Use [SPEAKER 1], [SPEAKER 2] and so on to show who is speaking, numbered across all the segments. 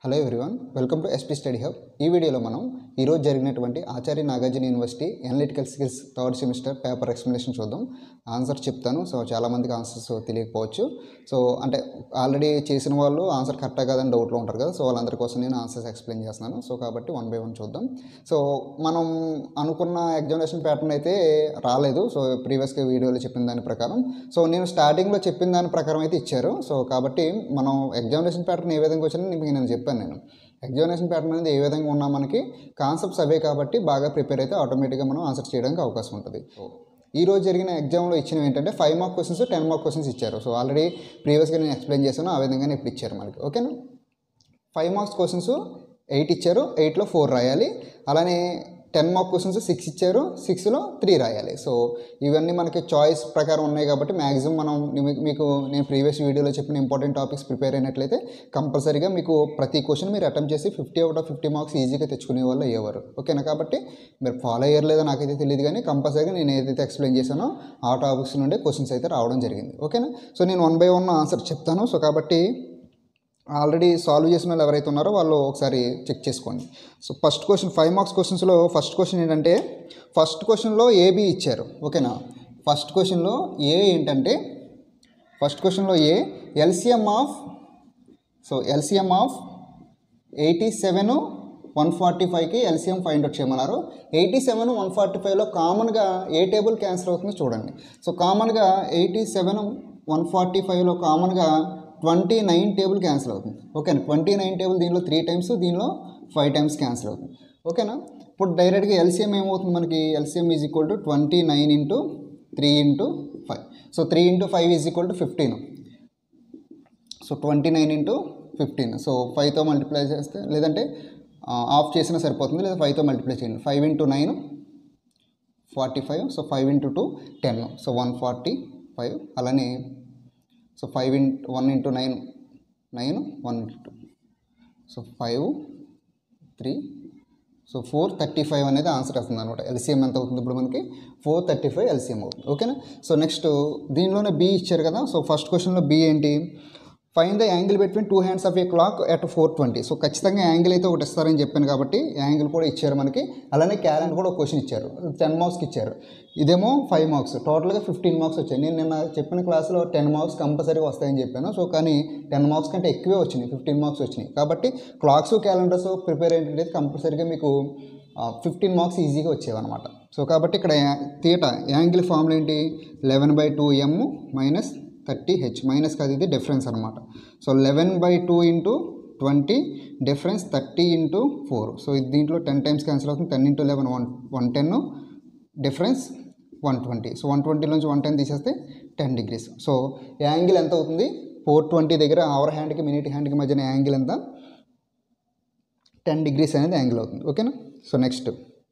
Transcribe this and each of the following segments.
[SPEAKER 1] hello everyone welcome to SP study hub ఈ వీడియోలో మనం ఈరోజు జరిగినటువంటి Acharya Nagarjuna university analytical skills third semester paper explanation చూద్దాం ఆన్సర్ చెప్తాను సో చాలామందికి ఆన్సర్స్ తెలియకపోవచ్చు సో అంటే ఆల్రెడీ చేసిన వాళ్ళు ఆన్సర్ కరెక్టా కాదని డౌట్లో ఉంటారు కదా సో వాళ్ళందరి కోసం నేను ఆన్సర్స్ ఎక్స్ప్లెయిన్ చేస్తున్నాను సో కాబట్టి వన్ బై వన్ చూద్దాం సో మనం అనుకున్న ఎగ్జామినేషన్ ప్యాటర్న్ అయితే రాలేదు సో ప్రీవియస్గా వీడియోలో చెప్పిన దాని ప్రకారం సో నేను స్టార్టింగ్లో చెప్పిన దాని ప్రకారం అయితే ఇచ్చారు సో కాబట్టి మనం ఎగ్జామినేషన్ ప్యాటర్న్ ఏ విధంగా వచ్చినా మీకు నేను చెప్పాను నేను ఎగ్జామినేషన్ ప్యాటర్న్ అనేది ఏ విధంగా ఉన్నా మనకి కాన్సెప్ట్స్ అవే కాబట్టి బాగా ప్రిపేర్ అయితే ఆటోమేటిక్గా మనం ఆన్సర్ చేయడానికి అవకాశం ఉంటుంది ఈ రోజు జరిగిన ఎగ్జామ్లో ఇచ్చినవి ఏంటంటే five mark questions ten mark questions ఇచ్చారు సో ఆల్రెడీ ప్రీవియస్గా నేను ఎక్స్ప్లెయిన్ చేశాను ఆ విధంగానే ఇప్పుడు ఇచ్చారు మనకి ఓకేనా ఫైవ్ మార్క్స్ క్వశ్చన్స్ ఎయిట్ ఇచ్చారు ఎయిట్లో ఫోర్ రాయాలి అలానే టెన్ మార్క్ క్వశ్చన్స్ సిక్స్ ఇచ్చారు సిక్స్లో త్రీ రాయాలి సో ఇవన్నీ మనకి చాయిస్ ప్రకారం ఉన్నాయి కాబట్టి మ్యాక్సిమం మనం మీ- మీకు నేను ప్రీవియస్ వీడియోలో చెప్పిన ఇంపార్టెంట్ టాపిక్స్ ప్రిపేర్ అయినట్లయితే కంపల్సరీగా మీకు ప్రతి క్వశ్చన్ మీరు అటెంప్ట్ చేసి fifty out of fifty marks ఈజీగా తెచ్చుకునే వాళ్ళు అయ్యేవారు ఓకేనా కాబట్టి మీరు ఫాలో అయ్యారు లేదో నాకైతే తెలియదు కానీ కంపల్సరీగా నేను ఏదైతే ఎక్స్ప్లెయిన్ చేశానో ఆ టాపిక్స్ నుండే క్వశ్చన్స్ అయితే రావడం జరిగింది ఓకేనా సో నేను వన్ బై వన్ ఆన్సర్ చెప్తాను సో కాబట్టి ఆల్రెడీ సాల్వ్ చేసిన వాళ్ళు ఎవరైతే ఉన్నారో వాళ్ళు ఒకసారి చెక్ చేసుకోండి so first question five marks క్వశ్చన్స్లో ఫస్ట్ క్వశ్చన్ ఏంటంటే ఫస్ట్ క్వశ్చన్లో ఏబి ఇచ్చారు ఓకేనా ఫస్ట్ క్వశ్చన్లో ఏ ఏంటంటే ఫస్ట్ క్వశ్చన్లో A LCM of so LCM of eighty seven one forty ఫైవ్కి ఎల్సిఎం ఫైండ్ అవుట్ చేయమన్నారు ఎయిటీ సెవెన్ వన్ ఫార్టీ ఫైవ్లో కామన్గా ఏ టేబుల్ క్యాన్సిల్ అవుతుందో చూడండి సో కామన్గా ఎయిటీ సెవెన్ వన్ ఫార్టీ ఫైవ్లో కామన్గా ట్వంటీ నైన్ టేబుల్ క్యాన్సిల్ అవుతుంది ఓకేనా ట్వంటీ నైన్ టేబుల్ దీనిలో త్రీ టైమ్స్ దీనిలో ఫైవ్ టైమ్స్ క్యాన్సిల్ అవుతుంది ఓకేనా ఇప్పుడు డైరెక్ట్గా ఎల్సిఎం ఏమవుతుంది మనకి LCM is equal to twenty nine into three into five so three into five is equal to fifteen so twenty nine into fifteen so ఫైవ్తో multiply చేస్తే లేదంటే ఆ, ఆఫ్ చేసినా సరిపోతుంది లేదా ఫైవ్తో మల్టిప్లై చేయండి five into nine forty five so five into two ten so one forty five అలానే so five in one into nine nine one into two so five three so four thirty five అనేది answer వస్తుంది అనమాట LCM ఎంత అవుతుంది ఇప్పుడు మనకి four thirty five LCM అవుతుంది ఓకేనా సో నెక్స్ట్ దీనిలోనే బి ఇచ్చారు కదా సో ఫస్ట్ క్వశ్చన్లో బి ఏంటి find the angle between two hands of a clock at four twenty so ఖచ్చితంగా యాంగిల్ అయితే ఒకటి ఇస్తారని చెప్పాను కాబట్టి యాంగిల్ కూడా ఇచ్చారు మనకి అలానే క్యాలెండర్ కూడా ఒక క్వశ్చన్ ఇచ్చారు టెన్ మార్క్స్కి ఇచ్చారు ఇదేమో ఫైవ్ మార్క్స్ టోటల్గా ఫిఫ్టీన్ మార్క్స్ వచ్చాయి నేను నిన్న చెప్పిన క్లాస్లో టెన్ మార్క్స్ కంపల్సరీగా వస్తాయని చెప్పాను సో కానీ టెన్ మార్క్స్ కంటే ఎక్కువే వచ్చినాయి ఫిఫ్టీన్ మార్క్స్ వచ్చినాయి కాబట్టి క్లాక్స్ క్యాలెండర్స్ ప్రిపేర్ ఏంటంటే కంపల్సరీగా మీకు ఫిఫ్టీన్ మార్క్స్ ఈజీగా వచ్చేవన్నమాట సో కాబట్టి ఇక్కడ థియేటా యాంగిల్ ఫార్ములా ఏంటి eleven by two M minus thirty H minus కాదు ఇది డిఫరెన్స్ అనమాట so eleven by two into twenty difference thirty into four so ఇది దీంట్లో టెన్ టైమ్స్ క్యాన్సిల్ అవుతుంది ten into eleven one one ten difference one twenty so one twenty నుంచి one ten తీసేస్తే ten degrees so angle ఎంత అవుతుంది four twenty దగ్గర hour హ్యాండ్కి minute హ్యాండ్కి మధ్యన యాంగిల్ ఎంత టెన్ డిగ్రీస్ అనేది యాంగిల్ అవుతుంది ఓకేనా so next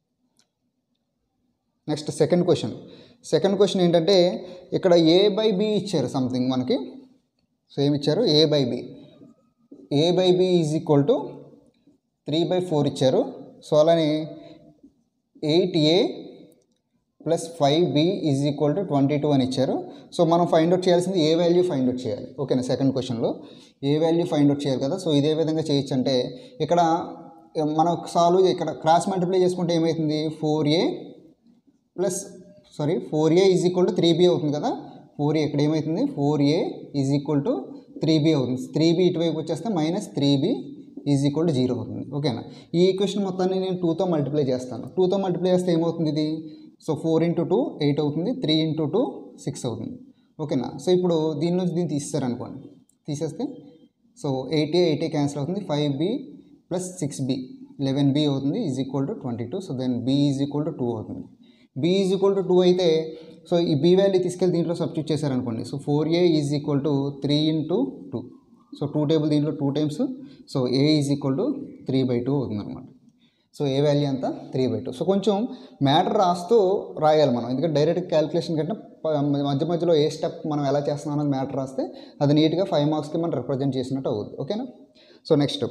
[SPEAKER 1] next second question second question ఏంటంటే ఇక్కడ ఏ బై బి ఇచ్చారు సంథింగ్ మనకి సో ఏమి ఇచ్చారు A by B A by B is equal to three by four ఇచ్చారు సో అలానే eight A plus five B is equal to twenty two అని ఇచ్చారు సో మనం ఫైండ్ అవుట్ చేయాల్సింది ఏ వాల్యూ ఫైండ్ అవుట్ చేయాలి ఓకేనా సెకండ్ క్వశ్చన్లో ఏ వాల్యూ ఫైండ్ అవుట్ చేయాలి కదా సో ఇదే విధంగా చేయొచ్చు అంటే ఇక్కడ మనం సాల్వ్ ఇక్కడ క్రాస్ మల్టిప్లై చేసుకుంటే ఏమవుతుంది four A plus sorry four A is equal to three B అవుతుంది కదా ఫోర్ ఏ ఇక్కడ ఏమవుతుంది four A is equal to three B అవుతుంది త్రీ బి ఇటువైపు వచ్చేస్తే minus three B is equal to zero అవుతుంది ఓకేనా ఈ ఈక్వేషన్ మొత్తాన్ని నేను టూతో మల్టిప్లై చేస్తాను టూతో మల్టిప్లై చేస్తే ఏమవుతుంది ఇది so four into two eight అవుతుంది త్రీ ఇంటూ టూ సిక్స్ అవుతుంది ఓకేనా సో ఇప్పుడు దీని నుంచి దీన్ని తీసేస్తారనుకోండి తీసేస్తే సో ఎయిటీ ఎయిటీ క్యాన్సిల్ అవుతుంది five B plus six B eleven B అవుతుంది is equal to twenty two so then B is equal to two అవుతుంది B is equal to two అయితే సో ఈ బి వాల్యూ తీసుకెళ్ళి దీంట్లో substitute చేశారనుకోండి so four A is equal to three into two so two table దీంట్లో two times so A is equal to three by two అవుతుంది అనమాట so A value అంతా three by two so కొంచెం matter రాస్తూ రాయాలి మనం ఎందుకంటే డైరెక్ట్ క్యాలిక్యులేషన్ కంటే ప- మధ్య మధ్యలో ఏ స్టెప్ మనం ఎలా చేస్తున్నాం అనేది మ్యాటర్ రాస్తే అది నీట్గా ఫైవ్ మార్క్స్కి మనం రిప్రజెంట్ చేసినట్టు అవుతుంది ఓకేనా so next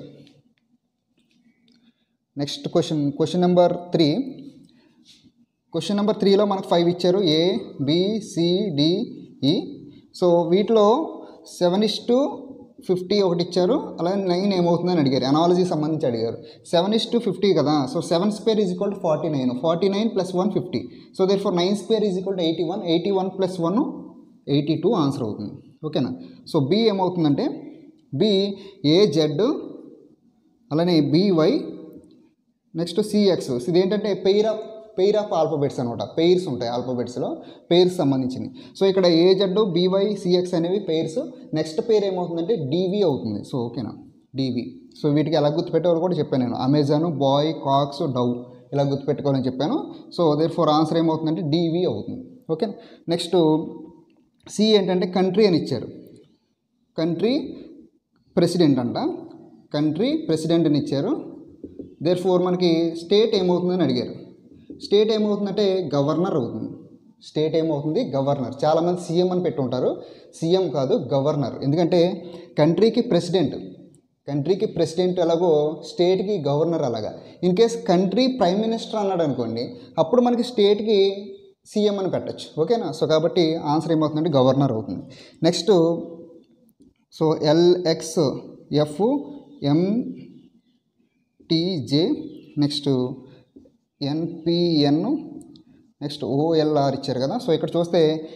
[SPEAKER 1] next question question number three question number త్రీలో మనకు ఫైవ్ ఇచ్చారు A B C D E so వీటిలో సెవెన్ ఇస్ టు ఫిఫ్టీ ఒకటి ఇచ్చారు అలాగే నైన్ ఏమవుతుందని అడిగారు అనాలజీ సంబంధించి అడిగారు సెవెన్ ఇస్ టు ఫిఫ్టీ కదా so seven square is equal to forty nine forty nine plus one fifty so therefore nine square is equal to eighty one eighty one plus one eighty two answer అవుతుంది ఓకేనా so B ఏమవుతుందంటే B A Z అలానే B Y next C X ఇది ఏంటంటే pair of pair of alphabets అనమాట pairs ఉంటాయి ఆల్ఫాబెట్స్లో pairs సంబంధించింది సో ఇక్కడ ఏజెడ్ బీవై సిఎక్స్ అనేవి పెయిర్స్ నెక్స్ట్ పేర్ ఏమవుతుందంటే డీవీ అవుతుంది సో ఓకేనా డీవీ సో వీటికి ఎలా గుర్తుపెట్టేవారు కూడా చెప్పాను నేను అమెజాన్ బాయ్ కాక్స్ డవ్ ఇలా గుర్తుపెట్టుకోవాలని చెప్పాను సో దేర్ ఫోర్ ఆన్సర్ ఏమవుతుందంటే డీవీ అవుతుంది ఓకే నెక్స్ట్ సి ఏంటంటే కంట్రీ అని ఇచ్చారు కంట్రీ ప్రెసిడెంట్ అంట కంట్రీ ప్రెసిడెంట్ అని ఇచ్చారు దేర్ ఫోర్ మనకి స్టేట్ ఏమవుతుందని అడిగారు స్టేట్ ఏమవుతుందంటే గవర్నర్ అవుతుంది స్టేట్ ఏమవుతుంది గవర్నర్ చాలామంది సీఎం అని పెట్టుంటారు సీఎం కాదు గవర్నర్ ఎందుకంటే కంట్రీకి ప్రెసిడెంట్ కంట్రీకి ప్రెసిడెంట్ ఎలాగో స్టేట్కి గవర్నర్ అలాగా in case country prime minister అన్నాడు అనుకోండి అప్పుడు మనకి స్టేట్కి సీఎం అని పెట్టచ్చు ఓకేనా సో కాబట్టి ఆన్సర్ ఏమవుతుందంటే గవర్నర్ అవుతుంది next so L X F M T J next N P N next O L R ఇచ్చారు కదా సో ఇక్కడ చూస్తే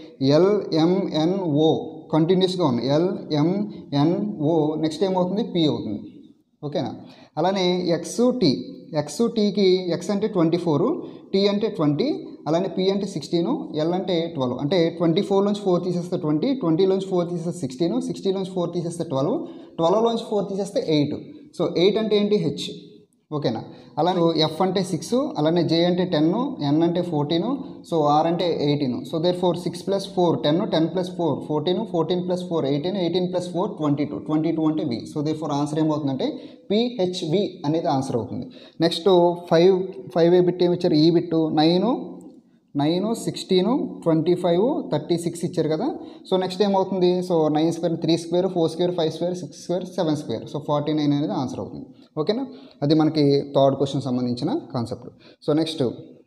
[SPEAKER 1] ఎల్ఎంఎన్ఓ కంటిన్యూస్గా ఉంది ఎల్ఎంఎన్ఓ నెక్స్ట్ ఏమవుతుంది పి అవుతుంది ఓకేనా అలానే ఎక్స్ టీ ఎక్స్ టీకి ఎక్స్ అంటే ట్వంటీ ఫోర్ టీ అంటే ట్వంటీ అలానే పి అంటే సిక్స్టీను ఎల్ అంటే ట్వెల్వ్ అంటే ట్వంటీ ఫోర్లోంచి ఫోర్ తీసేస్తే ట్వంటీ ట్వంటీలోంచి ఫోర్ తీసేస్తే సిక్స్టీన్ సిక్స్టీలోంచి ఫోర్ తీసేస్తే ట్వెల్వ్ ట్వెల్వ్లోంచి ఫోర్ తీసేస్తే ఎయిట్ సో ఎయిట్ అంటే ఏంటి హెచ్ ఓకేనా అలానే ఎఫ్ అంటే సిక్స్ అలానే జే అంటే టెన్ ఎన్ అంటే ఫోర్టీన్ సో ఆర్ అంటే eighteen so therefore six plus four ten ten plus four fourteen fourteen plus four eighteen eighteen plus four twenty two twenty two అంటే V so therefore answer ఏమవుతుందంటే P H V అనేది answer అవుతుంది next five five A bit ఏమి ఇచ్చారు ఈ bit nine nine sixteen twenty five thirty six ఇచ్చారు కదా so next ఏమవుతుంది so nine square three square four square five square six square seven square so forty nine అనేది answer అవుతుంది ఓకేనా అది మనకి థర్డ్ క్వశ్చన్ సంబంధించిన concept so next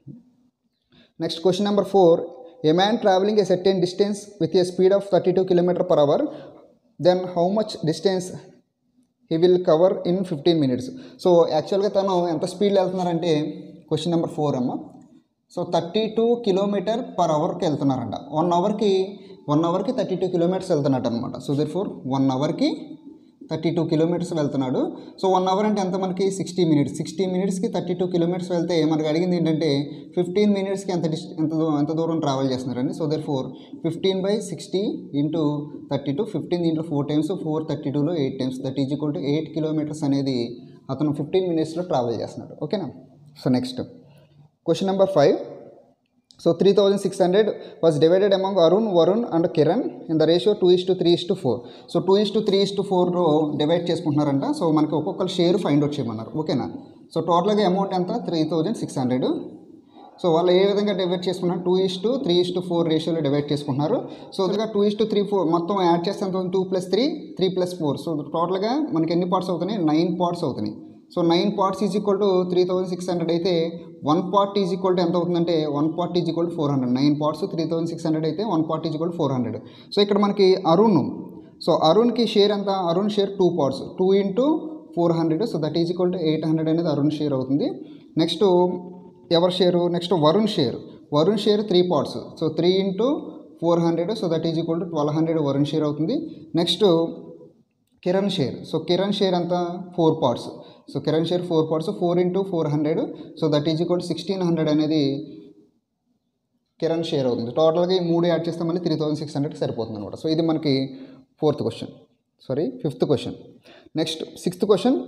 [SPEAKER 1] next question number four a man travelling a certain distance with a speed of thirty two kilometer per hour then how much distance he will cover in fifteen minutes so యాక్చువల్గా తను ఎంత స్పీడ్లో వెళ్తున్నారంటే question number four అమ్మ so thirty two kilometer per అవర్కి వెళ్తున్నారంట one అవర్కి one అవర్కి థర్టీ టూ కిలోమీటర్స్ వెళ్తున్నట్టు అనమాట సో దర్ ఫోర్ వన్ అవర్కి థర్టీ టూ కిలోమీటర్స్ వెళ్తున్నాడు సో వన్ అవర్ అంటే ఎంత మనకి సిక్స్టీ మినిట్స్ సిక్స్టీ మినిట్స్కి థర్టీ టూ కిలోమీటర్స్ వెళ్తే మనకి అడిగింది ఏంటంటే ఫిఫ్టీన్ మినిట్స్కి ఎంత డిస్ ఎంత దూ- ఎంత దూరం ట్రావెల్ చేస్తున్నారండి so therefore fifteen by sixty into thirty two fifteen into four times four thirty టూలో eight times that is equal to eight kilometers అనేది అతను ఫిఫ్టీన్ మినిట్స్లో ట్రావెల్ చేస్తున్నాడు ఓకేనా so next question number five so three thousand six hundred was divided among Arun Varun and Kiran in the ratio two is to three is to four so two is to three is to ఫోర్లో divide చేసుకుంటున్నారంట so మనకి ఒక్కొక్కరు share find out చేయమన్నారు ఓకేనా so టోటల్గా amount ఎంత three thousand six hundred so వాళ్ళు ఏ విధంగా డివైడ్ చేసుకున్నారు two is to three is to four రేషియోలో డివైడ్ చేసుకుంటున్నారు సో ఇదిగా two is to three four మొత్తం యాడ్ చేస్తే ఎంత two plus three three plus four so టోటల్గా మనకి ఎన్ని పార్ట్స్ అవుతున్నాయి నైన్ పార్ట్స్ అవుతున్నాయి so nine parts is equal to three thousand six hundred అయితే one part is equal to ఎంత అవుతుందంటే one part is equal to four hundred nine parts three thousand six hundred అయితే one part is equal to four hundred so ఇక్కడ మనకి Arun so అరుణ్కి share ఎంత Arun share two parts two into four hundred so that is equal to eight hundred అనేది Arun share అవుతుంది next ఎవరి share next Varun share Varun share three parts so three into four hundred so that is equal to twelve hundred Varun share అవుతుంది next Kiran share so Kiran share అంత four parts so Kiran share four parts four into four hundred so that is equal sixteen hundred అనేది Kiran share అవుతుంది టోటల్గా ఈ మూడు add చేస్తే మనకి three thousand six hundred సరిపోతుంది అనమాట సో ఇది మనకి fourth question sorry fifth question next sixth question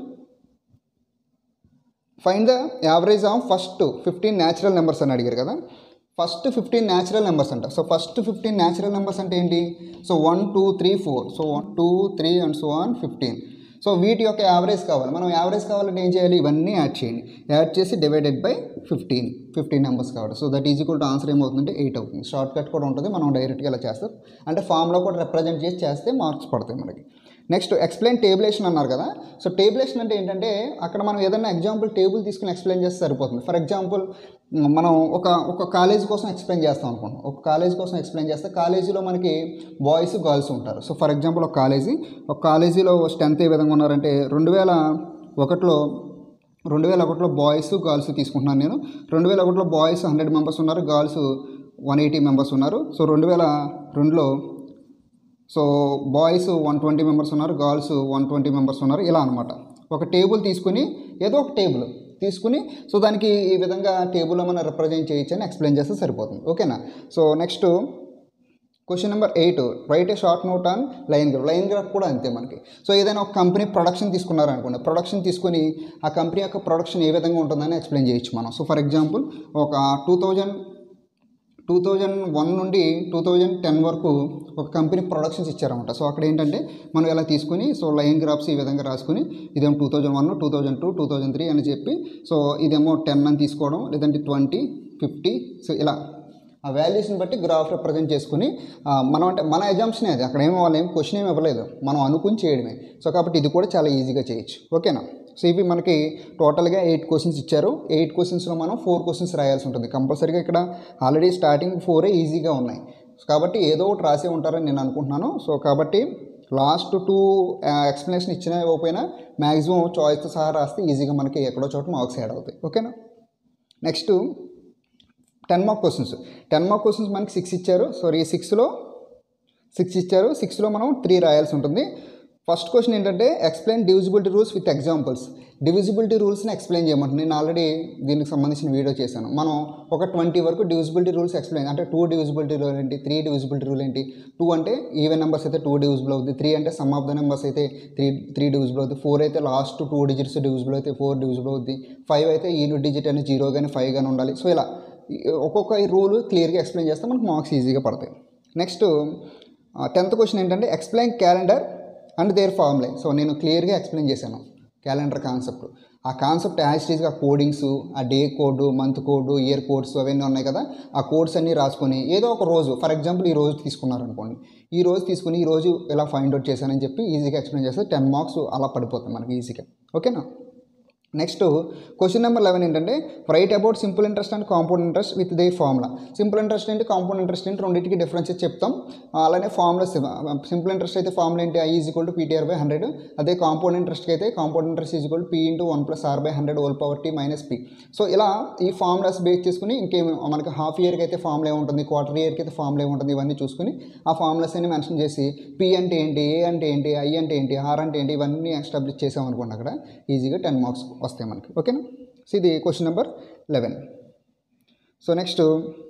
[SPEAKER 1] find the average of first fifteen natural numbers అని అడిగారు కదా ఫస్ట్ ఫిఫ్టీన్ న్యాచురల్ నెంబర్స్ అంట so first fifteen natural numbers అంటే ఏంటి so one two three four so one two three and so one fifteen so వీటి యొక్క average కావాలి మనం యావరేజ్ కావాలంటే ఏం చేయాలి ఇవన్నీ యాడ్ చేయండి యాడ్ చేసి divided by fifteen fifteen numbers కావాలి so that is equal to answer ఏమవుతుందంటే ఎయిట్ అవుతుంది షార్ట్ కట్ కూడా ఉంటుంది మనం డైరెక్ట్గా ఇలా చేస్తాం అంటే ఫామ్లో కూడా రిప్రజెంట్ చేసి చేస్తే మార్క్స్ పడతాయి మనకి నెక్స్ట్ ఎక్స్ప్లెయిన్ టేబులేషన్ అన్నారు కదా సో టేబులేషన్ అంటే ఏంటంటే అక్కడ మనం ఏదైనా ఎగ్జాంపుల్ టేబుల్ తీసుకుని ఎక్స్ప్లెయిన్ చేస్తే సరిపోతుంది ఫర్ ఎగ్జాంపుల్ మనం ఒక ఒక కాలేజ్ కోసం ఎక్స్ప్లెయిన్ చేస్తాం అనుకుంటాం ఒక కాలేజ్ కోసం ఎక్స్ప్లెయిన్ చేస్తే కాలేజీలో మనకి బాయ్స్ గర్ల్స్ ఉంటారు సో ఫర్ ఎగ్జాంపుల్ ఒక కాలేజీ ఒక కాలేజీలో స్ట్రెంత్ ఏ విధంగా ఉన్నారంటే రెండు వేల ఒకటిలో రెండు వేల ఒకటిలో బాయ్స్ గర్ల్స్ తీసుకుంటున్నాను నేను రెండు వేల ఒకటిలో బాయ్స్ హండ్రెడ్ మెంబర్స్ ఉన్నారు గర్ల్స్ వన్ ఎయిటీ మెంబర్స్ ఉన్నారు సో రెండు వేల రెండులో so boys one twenty members ఉన్నారు గర్ల్స్ వన్ ట్వంటీ మెంబర్స్ ఉన్నారు ఇలా అనమాట ఒక టేబుల్ తీసుకుని ఏదో ఒక టేబుల్ తీసుకుని సో దానికి ఈ విధంగా టేబుల్లో మనం రిప్రజెంట్ చేయొచ్చు అని ఎక్స్ప్లెయిన్ చేస్తే సరిపోతుంది ఓకేనా so next question number eight right a short note on line graph line graph కూడా అంతే మనకి సో ఏదైనా ఒక కంపెనీ ప్రొడక్షన్ తీసుకున్నారనుకోండి ప్రొడక్షన్ తీసుకొని ఆ కంపెనీ యొక్క ప్రొడక్షన్ ఏ విధంగా ఉంటుందని ఎక్స్ప్లెయిన్ చేయొచ్చు మనం సో ఫర్ ఎగ్జాంపుల్ ఒక two thousand two thousand one నుండి టూ థౌజండ్ టెన్ వరకు ఒక కంపెనీ ప్రొడక్షన్స్ ఇచ్చారన్నమాట సో అక్కడ ఏంటంటే మనం ఇలా తీసుకుని సో లైన్ గ్రాఫ్స్ ఈ విధంగా రాసుకుని ఇదేమో two thousand one two thousand two two thousand three అని చెప్పి సో ఇదేమో టెన్ అని తీసుకోవడం లేదంటే ట్వంటీ ఫిఫ్టీ సో ఇలా ఆ వాల్యూస్ని బట్టి గ్రాఫ్ రిప్రజెంట్ చేసుకుని ఆ, మనం అంటే మన ఎగ్జామ్స్నే అది అక్కడ ఏమో వాళ్ళు ఏం క్వశ్చన్ ఏమి ఇవ్వలేదు మనం అనుకుని చేయడమే సో కాబట్టి ఇది కూడా చాలా ఈజీగా చేయొచ్చు ఓకేనా సో ఇవి మనకి టోటల్గా ఎయిట్ క్వశ్చన్స్ ఇచ్చారు ఎయిట్ క్వశ్చన్స్లో మనం ఫోర్ క్వశ్చన్స్ రాయాల్సి ఉంటుంది కంపల్సరీగా ఇక్కడ ఆల్రెడీ స్టార్టింగ్ ఫోరే ఈజీగా ఉన్నాయి కాబట్టి ఏదో ఒకటి రాసే ఉంటారని నేను అనుకుంటున్నాను సో కాబట్టి లాస్ట్ టూ ఎక్స్ప్లెనేషన్ ఇచ్చినా ఇవ్వకపోయినా మ్యాక్సిమం చాయిస్తో సహా రాస్తే ఈజీగా మనకి ఎక్కడో చోట మార్క్స్ యాడ్ అవుతాయి ఓకేనా next ten mark questions ten mark questions మనకి సిక్స్ ఇచ్చారు సారీ సిక్స్లో సిక్స్ ఇచ్చారు సిక్స్లో మనం త్రీ రాయాల్సి ఉంటుంది ఫస్ట్ క్వశ్చన్ ఏంటంటే explain divisibility rules with examples divisibility రూల్స్ని ఎక్స్ప్లెయిన్ చేయమంటుంది నేను ఆల్రెడీ దీనికి సంబంధించిన వీడియో చేశాను మనం ఒక ట్వంటీ వరకు డివిజిబిలిటీ రూల్స్ ఎక్స్ప్లెయిన్ అంటే టూ డివిజిబిలిటీ రూల్ ఏంటి త్రీ డివిజిబిలిటీ రూల్ ఏంటి టూ అంటే ఈవెన్ నెంబర్స్ అయితే టూ డివిజిబుల్ అవుతుంది త్రీ అంటే సమ్ ఆఫ్ ద నెంబర్స్ అయితే త్రీ త్రీ డివిజిబుల్ అవుతుంది ఫోర్ అయితే లాస్ట్ టూ డిజిట్స్ డివిజిబుల్ అయితే ఫోర్ డివిజిబుల్ అవుతుంది ఫైవ్ అయితే యూనిట్ డిజిట్ అని జీరో కానీ ఫైవ్ కానీ ఉండాలి సో ఇలా ఒక్కొక్క రూల్ క్లియర్గా ఎక్స్ప్లెయిన్ చేస్తే మనకు మార్క్స్ ఈజీగా పడతాయి నెక్స్ట్ టెన్త్ క్వశ్చన్ ఏంటంటే explain calendar and their formulae so నేను క్లియర్గా ఎక్స్ప్లెయిన్ చేశాను క్యాలెండర్ కాన్సెప్ట్ ఆ కాన్సెప్ట్ యాజ్ టీజ్గా కోడింగ్స్ ఆ day code month code year codes అవన్నీ ఉన్నాయి కదా ఆ కోడ్స్ అన్నీ రాసుకొని ఏదో ఒక రోజు ఫర్ ఎగ్జాంపుల్ ఈ రోజు తీసుకున్నారనుకోండి ఈ రోజు తీసుకుని ఈ రోజు ఇలా ఫైండ్ అవుట్ చేశానని చెప్పి ఈజీగా ఎక్స్ప్లెయిన్ చేస్తే టెన్ మార్క్స్ అలా పడిపోతాయి మనకి ఈజీగా ఓకేనా నెక్స్ట్ క్వశ్చన్ నెంబర్ లెవెన్ ఏంటంటే write about simple interest and compound interest with the formula simple interest ఏంటి కాంపౌండ్ ఇంట్రెస్ట్ ఏంటి రెండింటికి డిఫరెన్సెస్ చెప్తాం అలానే ఫార్ములాస్ సింపుల్ ఇంట్రెస్ట్ అయితే ఫార్ములా ఏంటి I is equal to PTR by hundred అదే కాంపౌండ్ ఇంట్రెస్ట్కి అయితే compound interest is equal P into one plus R by hundred whole power T minus P so ఇలా ఈ ఫార్ములాస్ బేస్ చేసుకుని ఇంకేమి మనకి హాఫ్ ఇయర్కి అయితే ఫార్ములా ఏముంటుంది క్వార్టర్ ఇయర్కి అయితే ఫార్ములా ఏముంటుంది ఇవన్నీ చూసుకుని ఆ ఫార్ములాస్ అన్ని మెన్షన్ చేసి పీ అంటే ఏంటి ఏ అంటే ఏంటి ఐ అంటే ఏంటి ఆర్ అంటే ఏంటి ఇవన్నీ ఎస్టాబ్లిష్ చేసామనుకోండి అక్కడ ఈజీగా టెన్ మార్క్స్ వస్తాయి మనకి ఓకేనా సో ఇది question number eleven so next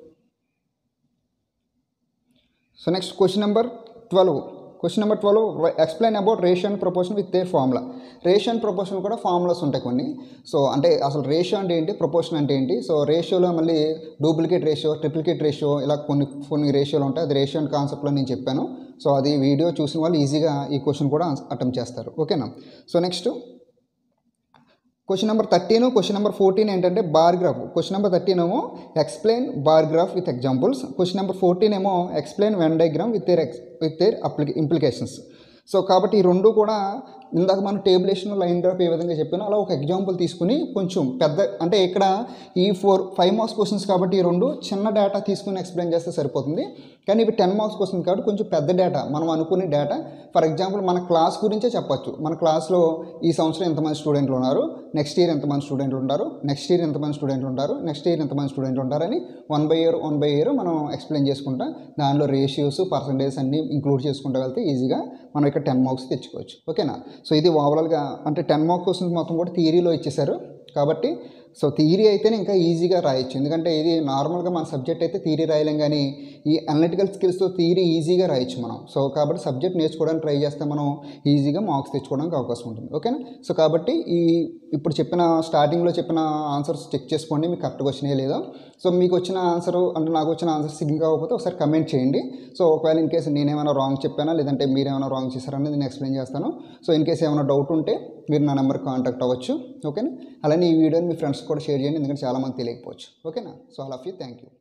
[SPEAKER 1] so next question number twelve question number twelve explain about ratio and proportion with their formula ratio and proportion కూడా ఫార్ములాస్ ఉంటాయి కొన్ని సో అంటే అసలు రేషియో అంటే ఏంటి ప్రపోర్షన్ అంటే ఏంటి సో రేషియోలో మళ్ళీ డూప్లికేట్ రేషియో ట్రిప్లికేట్ రేషియో ఇలా కొన్ని కొన్ని రేషియోలు ఉంటాయి అది రేషియో అండ్ కాన్సెప్ట్లో నేను చెప్పాను సో అది వీడియో చూసిన వాళ్ళు ఈజీగా ఈ క్వశ్చన్ కూడా అటెంప్ట్ చేస్తారు ఓకేనా so next question number thirteen question number fourteen ఏంటంటే bar graph question number thirteen ఏమో explain bar graph with examples question number fourteen ఏమో explain Venn diagram with their ex with their అప్లికే implications so కాబట్టి ఈ రెండు కూడా ఇందాక మనం టేబులేషన్ లైన్ గ్రాఫ్ ఏ విధంగా చెప్పానో అలా ఒక ఎగ్జాంపుల్ తీసుకుని కొంచెం పెద్ద అంటే ఇక్కడ ఈ ఫోర్ ఫైవ్ మార్క్స్ క్వశ్చన్స్ కాబట్టి ఈ రెండు చిన్న డేటా తీసుకుని ఎక్స్ప్లెయిన్ చేస్తే సరిపోతుంది కానీ ఇవి టెన్ మార్క్స్ క్వశ్చన్ కాబట్టి కొంచెం పెద్ద డేటా మనం అనుకునే డేటా ఫర్ ఎగ్జాంపుల్ మన క్లాస్ గురించే చెప్పొచ్చు మన క్లాస్లో ఈ సంవత్సరం ఎంతమంది స్టూడెంట్లు ఉన్నారు నెక్స్ట్ ఇయర్ ఎంతమంది స్టూడెంట్లు ఉంటారు నెక్స్ట్ ఇయర్ ఎంతమంది స్టూడెంట్లు ఉంటారు నెక్స్ట్ ఇయర్ ఎంతమంది స్టూడెంట్లు ఉంటారని one by year one by year మనం ఎక్స్ప్లెయిన్ చేసుకుంటా దానిలో రేషియోస్ పర్సంటేజ్ అన్నీ ఇంక్లూడ్ చేసుకుంటూ వెళ్తే ఈజీగా మనం ఇక్కడ టెన్ మార్క్స్ తెచ్చుకోవచ్చు ఓకేనా సో ఇది ఓవరాల్గా అంటే టెన్ మార్క్ క్వశ్చన్స్ మొత్తం కూడా థియరీలో ఇచ్చేశారు కాబట్టి సో థియరీ అయితేనే ఇంకా ఈజీగా రాయొచ్చు ఎందుకంటే ఇది నార్మల్గా మన సబ్జెక్ట్ అయితే థియరీ రాయలేం కానీ ఈ అనలిటికల్ స్కిల్స్తో థియరీ ఈజీగా రాయొచ్చు మనం సో కాబట్టి సబ్జెక్ట్ నేర్చుకోవడానికి ట్రై చేస్తే మనం ఈజీగా మార్క్స్ తెచ్చుకోవడానికి అవకాశం ఉంటుంది ఓకేనా సో కాబట్టి ఈ ఇప్పుడు చెప్పిన స్టార్టింగ్లో చెప్పిన ఆన్సర్స్ చెక్ చేసుకోండి మీకు కరెక్ట్గా వచ్చినాయో లేదో సో మీకు వచ్చిన ఆన్సర్ అంటే నాకు వచ్చిన ఆన్సర్ సింగ్ కాకపోతే ఒకసారి కమెంట్ చేయండి సో ఒకవేళ ఇన్ కేసు నేనేమైనా రాంగ్ చెప్పానా లేదంటే మీరేమైనా రాంగ్ చేశారనేది నేను ఎక్స్ప్లెయిన్ చేస్తాను సో ఇన్ కేసు ఏమైనా డౌట్ ఉంటే మీరు నా నెంబర్ కాంటాక్ట్ అవ్వచ్చు ఓకేనా అలానే ఈ వీడియోని మీ ఫ్రెండ్స్ కూడా షేర్ చేయండి ఎందుకంటే చాలామంది తెలియకపోవచ్చు ఓకేనా so all of you thank you